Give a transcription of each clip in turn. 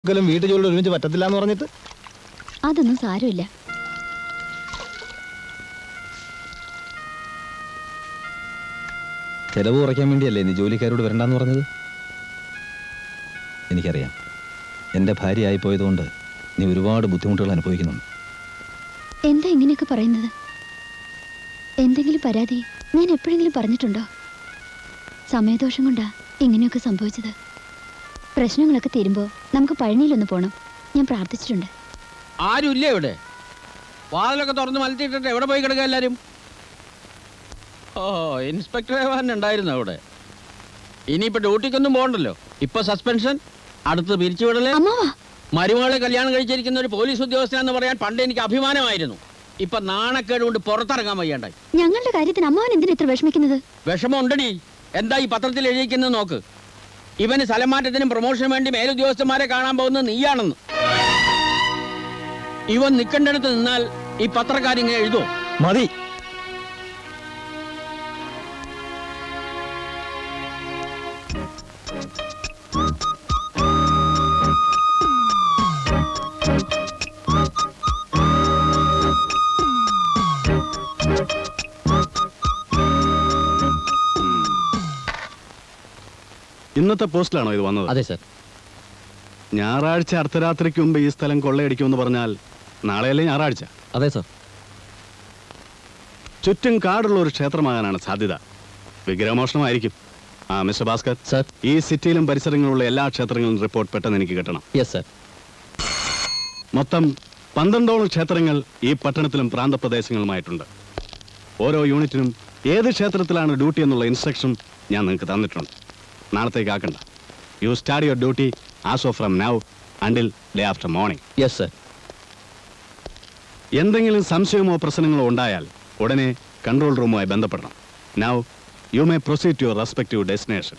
ഒരിക്കലും വീട്ടു ജോലി ഒരുമിച്ച് പറ്റത്തില്ല എന്ന് പറഞ്ഞിട്ട് അതൊന്നും സാരമില്ല ചെലവ് കുറയ്ക്കാൻ വേണ്ടിയല്ലേ നീ ജോലിക്കാരോട് വരണ്ടെന്ന് പറഞ്ഞത് എനിക്കറിയാം എൻ്റെ ഭാര്യയായി പോയതുകൊണ്ട് നീ ഒരുപാട് ബുദ്ധിമുട്ടുകൾ അനുഭവിക്കുന്നുണ്ട് എന്താ ഇങ്ങനെയൊക്കെ പറയുന്നത് എന്തെങ്കിലും പരാതി ഞാൻ എപ്പോഴെങ്കിലും പറഞ്ഞിട്ടുണ്ടോ സമയദോഷം കൊണ്ടാ ഇങ്ങനെയൊക്കെ സംഭവിച്ചത് പ്രശ്നങ്ങളൊക്കെ തീരുമ്പോൾ നമുക്ക് പഴനിയിലൊന്ന് പോണം ഞാൻ പ്രാർത്ഥിച്ചിട്ടുണ്ട് ആരുമില്ലേ ഇവിടെ വാതിലൊക്കെ തുറന്ന് മലത്തിയിട്ടിട്ട് എവിടെ പോയി കിടക്കുക എല്ലാരും ഓ ഇൻസ്പെക്ടർ ഉണ്ടായിരുന്നു അവിടെ ഇനിയിപ്പോ ഡ്യൂട്ടിക്കൊന്നും പോകണ്ടല്ലോ ഇപ്പൊ സസ്പെൻഷൻ അടുത്ത് പിരിച്ചുവിടല് അമ്മാവാ മരുമകളെ കല്യാണം കഴിച്ചിരിക്കുന്ന ഒരു പോലീസ് ഉദ്യോഗസ്ഥനെന്ന് പറയാൻ പണ്ട് എനിക്ക് അഭിമാനമായിരുന്നു ഇപ്പൊ നാണക്കേട് കൊണ്ട് പുറത്തിറങ്ങാൻ വയ്യാണ്ടായി ഞങ്ങളുടെ കാര്യത്തിന് അമ്മാവൻ എന്തിനാ ഇത്ര വിഷമിക്കുന്നത് വിഷമം ഉണ്ടടി എന്താ ഈ പത്രത്തിൽ എഴുതിക്കുന്നത് നോക്ക് ഇവന് സ്ഥലം മാറ്റത്തിനും പ്രൊമോഷനും വേണ്ടി മേലുദ്യോഗസ്ഥന്മാരെ കാണാൻ പോകുന്നത് നീയാണെന്ന് ഇവൻ നിൽക്കേണ്ടടുത്ത് നിന്നാൽ ഈ പത്രക്കാരിങ്ങനെ എഴുതുമോ മതി ഇന്നത്തെ പോസ്റ്റിലാണോ ഇത് വന്നത് അതെ സർ ഞായറാഴ്ച അർദ്ധരാത്രിക്ക് മുമ്പ് ഈ സ്ഥലം കൊള്ളയടിക്കുമെന്ന് പറഞ്ഞാൽ നാളെയല്ലേ ഞായറാഴ്ച അതെ സർ ചുറ്റും കാടുള്ള ഒരു ക്ഷേത്രമാകാനാണ് സാധ്യത വിഗ്രഹമോഷണമായിരിക്കും ആ മിസ്റ്റർ ഭാസ്കർ സർ ഈ സിറ്റിയിലും പരിസരങ്ങളിലുള്ള എല്ലാ ക്ഷേത്രങ്ങളും റിപ്പോർട്ട് പെട്ടെന്ന് എനിക്ക് കിട്ടണം യെസ് സർ മൊത്തം പന്ത്രണ്ടോളം ക്ഷേത്രങ്ങൾ ഈ പട്ടണത്തിലും പ്രാന്തപ്രദേശങ്ങളുമായിട്ടുണ്ട് ഓരോ യൂണിറ്റിനും ഏത് ക്ഷേത്രത്തിലാണ് ഡ്യൂട്ടി എന്നുള്ള ഇൻസ്ട്രക്ഷൻ ഞാൻ നിങ്ങൾക്ക് തന്നിട്ടുണ്ട് നാളത്തേക്ക് ആക്കണ്ട you start your duty as of from now until day after morning yes sir എന്തെങ്കിലും സംശയമോ പ്രശ്നങ്ങളോ ഉണ്ടായാൽ ഉടനെ കൺട്രോൾ റൂമുമായി ബന്ധപ്പെടണം now you may proceed to your respective destination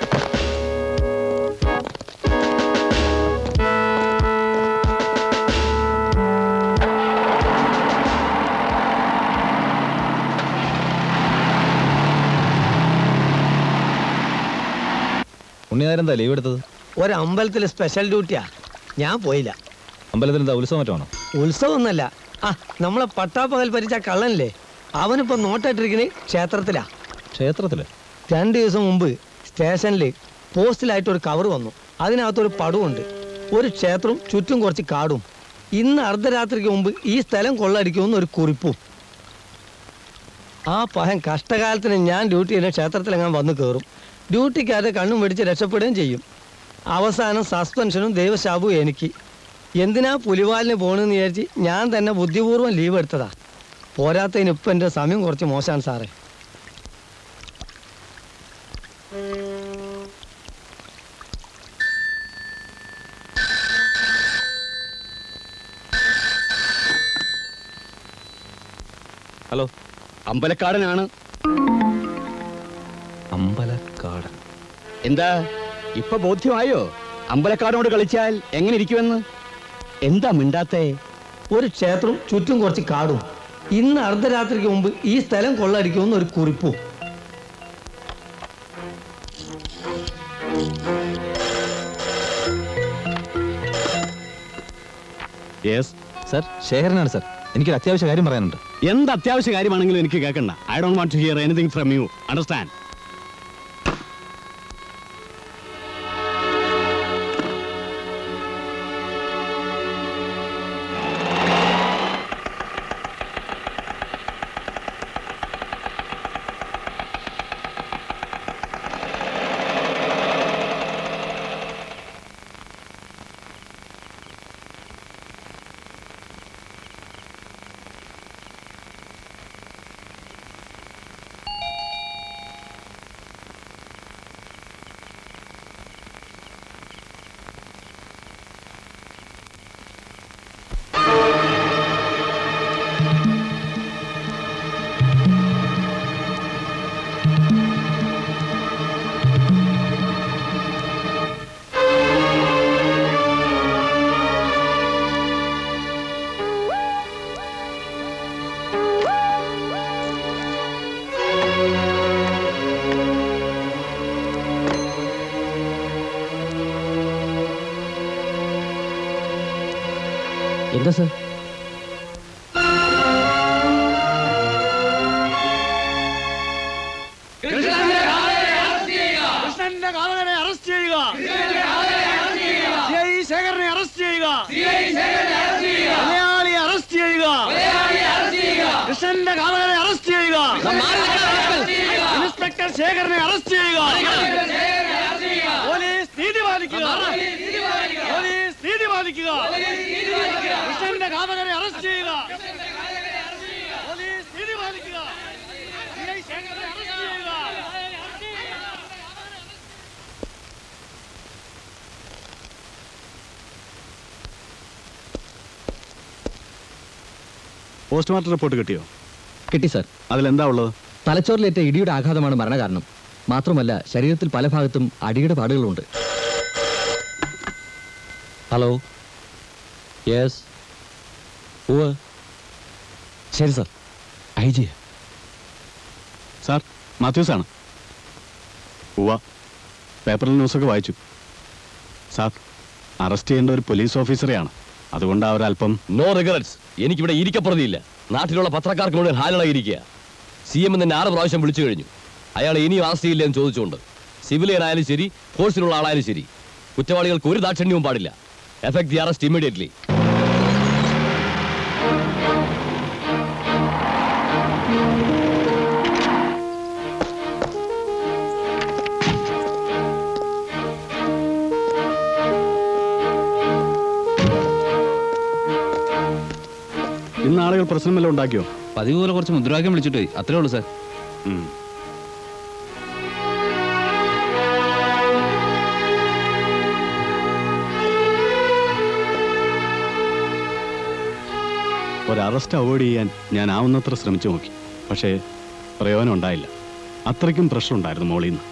ഉണ്ണിനാരൻ എന്താ ലീവ് എടുത്തത് ഒരമ്പലത്തിൽ സ്പെഷ്യൽ ഡ്യൂട്ടിയാ ഞാൻ പോയില്ല അമ്പലത്തിൽ എന്താ ഉത്സവം മറ്റാണോ ഉത്സവമൊന്നല്ല ആ നമ്മളെ പട്ടാപ്പകൽ പരിച്ച കള്ളനില്ലേ അവനിപ്പോ നോട്ടിട്ടിരിക്കുന്നത് ക്ഷേത്രത്തിലാ ക്ഷേത്രത്തില് രണ്ട് ദിവസം മുമ്പ് സ്റ്റേഷനിൽ പോസ്റ്റിലായിട്ട് ഒരു കവർ വന്നു അതിനകത്തൊരു പടവുണ്ട് ഒരു ക്ഷേത്രവും ചുറ്റും കുറച്ച് കാടും ഇന്ന് അർദ്ധരാത്രിക്ക് മുമ്പ് ഈ സ്ഥലം കൊള്ളടിക്കുമെന്ന് ഒരു കുറിപ്പും ആ പഹൻ കഷ്ടകാലത്തിന് ഞാൻ ഡ്യൂട്ടി ചെയ്യുന്ന ക്ഷേത്രത്തിലെങ്ങാൻ വന്ന് കയറും ഡ്യൂട്ടിക്കാരെ കണ്ണും പിടിച്ച് രക്ഷപ്പെടുകയും ചെയ്യും അവസാനം സസ്പെൻഷനും ദൈവശാപവും എനിക്ക് എന്തിനാ പുലിവാലിന് പോകണമെന്ന് വിചാരിച്ച് ഞാൻ തന്നെ ബുദ്ധിപൂർവ്വം ലീവ് എടുത്തതാ പോരാത്തതിന് ഇപ്പം എൻ്റെ സമയം കുറച്ച് മോശമാണ് സാറേ ഹലോ അമ്പലക്കാടനാണ് അമ്പലക്കാടൻ എന്താ ഇപ്പൊ ബോധ്യമായോ അമ്പലക്കാടനോട് കളിച്ചാൽ എങ്ങനെ ഇരിക്കുമെന്ന് എന്താ മിണ്ടാത്തേ ഒരു ക്ഷേത്രവും ചുറ്റും കുറച്ച് കാടും ഇന്ന് അർദ്ധരാത്രിക്ക് മുമ്പ് ഈ സ്ഥലം കൊള്ളടിക്കുമെന്ന് ഒരു കുറിപ്പും യെസ് സർ ശേഖരനാണ് സർ എനിക്കൊരു അത്യാവശ്യ കാര്യം പറയാനുണ്ട് എന്ത് അത്യാവശ്യ കാര്യമാണെങ്കിലും എനിക്ക് കേൾക്കണ്ട I don't want to hear anything from you understand എന്താ സർ കൃഷ്ണന്റെ കാവലനെ അറസ്റ്റ് ചെയ്യുക CI ശേഖരനെ അറസ്റ്റ് ചെയ്യുക മലയാളി അറസ്റ്റ് ചെയ്യുക കൃഷ്ണന്റെ കാവലനെ അറസ്റ്റ് ചെയ്യുക ഇൻസ്പെക്ടർ ശേഖരനെ അറസ്റ്റ് ചെയ്യുക പോലീസ് നീതി പാലിക്കുക പോലീസ് നീതി പാലിക്കുക കൃഷ്ണന്റെ കാവലനെ അറസ്റ്റ് ചെയ്യുക പോലീസ് നീതി പാലിക്കുക CI ശേഖരനെ അറസ്റ്റ് ചെയ്യുക പോസ്റ്റ്മോർട്ടം റിപ്പോർട്ട് കിട്ടിയോ കിട്ടി സർ അതിലെന്താ ഉള്ളത് തലച്ചോറിലേറ്റ ഇടിയുടെ ആഘാതമാണ് മരണകാരണം മാത്രമല്ല ശരീരത്തിൽ പല ഭാഗത്തും അടിയുടെ പാടുകളുണ്ട് ഹലോ യെസ് ഉവ് ശരി sir I G sir Mathews ആണ് ഉവ്വ പേപ്പറിൽ ന്യൂസൊക്കെ വായിച്ചു സാർ അറസ്റ്റ് ചെയ്യേണ്ട ഒരു പോലീസ് ഓഫീസറെയാണ് അതുകൊണ്ട് അവരല്പം നോ റിഗ്രറ്റ്സ് എനിക്കിവിടെ ഇരിക്കപ്പുറതിയില്ല നാട്ടിലുള്ള പത്രക്കാർക്ക് മുഴുവൻ ഹാലളായിരിക്കുക സി എം തന്നെ ആറ് പ്രാവശ്യം വിളിച്ചു കഴിഞ്ഞു അയാൾ ഇനിയും അറസ്റ്റ് ചെയ്യില്ല എന്ന് ചോദിച്ചുകൊണ്ട് സിവിലിയൻ ആയാലും ശരി ഫോഴ്സിലുള്ള ആളായാലും ശരി കുറ്റവാളികൾക്ക് ഒരു ദാക്ഷിണ്യവും പാടില്ല എഫക്ട് ദി അറസ്റ്റ് ഇമ്മീഡിയറ്റ്ലി ഇന്ന് ആളുകൾ പ്രശ്നം വല്ലതും ഉണ്ടാക്കിയോ പതിവ് പോലെ കുറച്ച് മുദ്രാവാക്യം വിളിച്ചിട്ട് പോയി അത്രേ ഉള്ളൂ സാർ ഉം. ഒരു അറസ്റ്റ് അവോയ്ഡ് ചെയ്യാൻ ഞാൻ ആവുന്നത്ര ശ്രമിച്ചു നോക്കി പക്ഷേ പ്രയോജനം ഉണ്ടായില്ല അത്രയ്ക്കും പ്രഷർ ഉണ്ടായിരുന്നു മോളിൽ നിന്ന്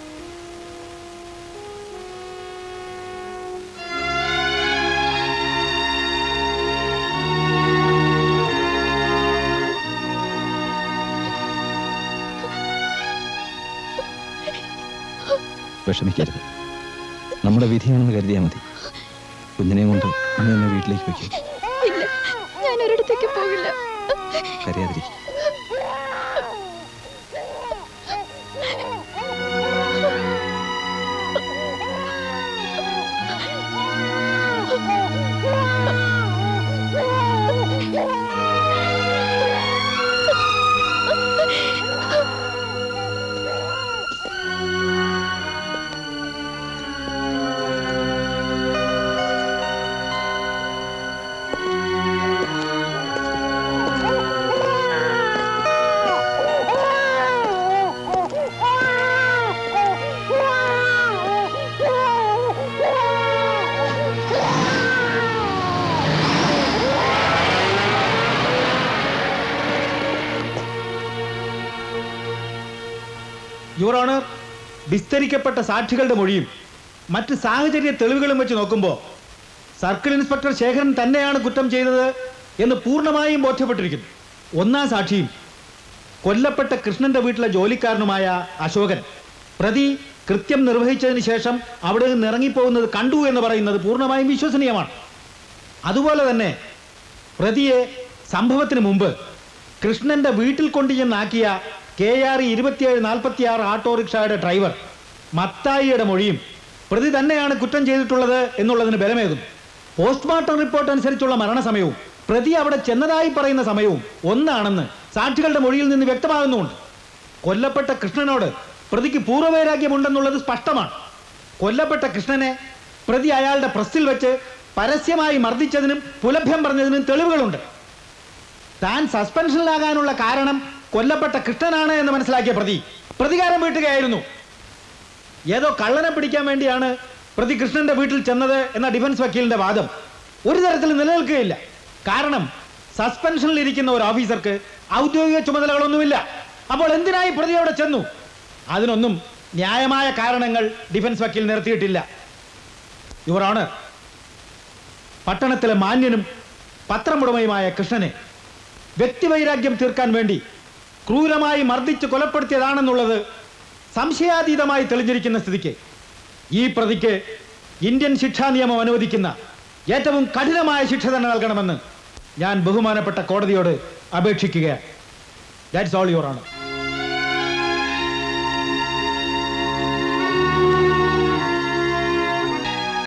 വിഷമിക്കരുത് നമ്മുടെ വിധിയാണെന്ന് കരുതിയാൽ മതി കുഞ്ഞിനെയും കൊണ്ട് ഇന്ന് തന്നെ വീട്ടിലേക്ക് വയ്ക്കും ഇല്ല ഞാൻ ഒരിടത്തേക്ക് പോകില്ല കരയാതിരിക്കും യുവർ ഓണർ വിസ്തരിക്കപ്പെട്ട സാക്ഷികളുടെ മൊഴിയും മറ്റ് സാഹചര്യ തെളിവുകളും വെച്ച് നോക്കുമ്പോൾ സർക്കിൾ ഇൻസ്പെക്ടർ ശേഖരൻ തന്നെയാണ് കുറ്റം ചെയ്തത് എന്ന് പൂർണ്ണമായും ബോധ്യപ്പെട്ടിരിക്കുന്നു ഒന്നാം സാക്ഷിയും കൊല്ലപ്പെട്ട കൃഷ്ണന്റെ വീട്ടിലെ ജോലിക്കാരനുമായ അശോകൻ പ്രതി കൃത്യം നിർവഹിച്ചതിന് ശേഷം അവിടെ നിന്ന് ഇറങ്ങിപ്പോകുന്നത് കണ്ടു എന്ന് പറയുന്നത് പൂർണ്ണമായും വിശ്വസനീയമാണ് അതുപോലെ തന്നെ പ്രതിയെ സംഭവത്തിന് മുമ്പ് കൃഷ്ണന്റെ വീട്ടിൽ കൊണ്ട് ചെന്നാക്കിയ കെ ആർ ഇരുപത്തിയേഴ് നാൽപ്പത്തി ആറ് ഓട്ടോറിക്ഷയുടെ ഡ്രൈവർ മത്തായിയുടെ മൊഴിയും പ്രതി തന്നെയാണ് കുറ്റം ചെയ്തിട്ടുള്ളത് എന്നുള്ളതിന് ബലമേകും പോസ്റ്റ്മോർട്ടം റിപ്പോർട്ട് അനുസരിച്ചുള്ള മരണസമയവും പ്രതി അവിടെ ചെന്നതായി പറയുന്ന സമയവും ഒന്നാണെന്ന് സാക്ഷികളുടെ മൊഴിയിൽ നിന്ന് വ്യക്തമാകുന്നുമുണ്ട് കൊല്ലപ്പെട്ട കൃഷ്ണനോട് പ്രതിക്ക് പൂർവ്വവൈരാഗ്യമുണ്ടെന്നുള്ളത് സ്പഷ്ടമാണ് കൊല്ലപ്പെട്ട കൃഷ്ണനെ പ്രതി അയാളുടെ പ്രസ്സിൽ വെച്ച് പരസ്യമായി മർദ്ദിച്ചതിനും പുലഭ്യം പറഞ്ഞതിനും തെളിവുകളുണ്ട് താൻ സസ്പെൻഷനിലാകാനുള്ള കാരണം കൊല്ലപ്പെട്ട കൃഷ്ണനാണ് എന്ന് മനസ്സിലാക്കിയ പ്രതി പ്രതികാരം വീട്ടുകയായിരുന്നു ഏതോ കള്ളനെ പിടിക്കാൻ വേണ്ടിയാണ് പ്രതി കൃഷ്ണന്റെ വീട്ടിൽ ചെന്നത് എന്ന ഡിഫൻസ് വക്കീലിന്റെ വാദം ഒരു തരത്തിൽ നിലനിൽക്കുകയില്ല കാരണം സസ്പെൻഷനിൽ ഇരിക്കുന്ന ഒരു ഓഫീസർക്ക് ഔദ്യോഗിക ചുമതലകളൊന്നുമില്ല അപ്പോൾ എന്തിനായി പ്രതി അവിടെ ചെന്നു അതിനൊന്നും ന്യായമായ കാരണങ്ങൾ ഡിഫൻസ് വക്കീൽ നിർത്തിയിട്ടില്ല യുവർ ഓണർ പട്ടണത്തിലെ മാന്യനും പത്രമുടമയുമായ കൃഷ്ണനെ വ്യക്തിവൈരാഗ്യം തീർക്കാൻ വേണ്ടി ക്രൂരമായി മർദ്ദിച്ച് കൊലപ്പെടുത്തിയതാണെന്നുള്ളത് സംശയാതീതമായി തെളിഞ്ഞിരിക്കുന്ന സ്ഥിതിക്ക് ഈ പ്രതിക്ക് ഇന്ത്യൻ ശിക്ഷാ നിയമം അനുവദിക്കുന്ന ഏറ്റവും കഠിനമായ ശിക്ഷ തന്നെ നൽകണമെന്ന് ഞാൻ ബഹുമാനപ്പെട്ട കോടതിയോട് അപേക്ഷിക്കുക ദാറ്റ്സ് ഓൾ യുവർ ആണ്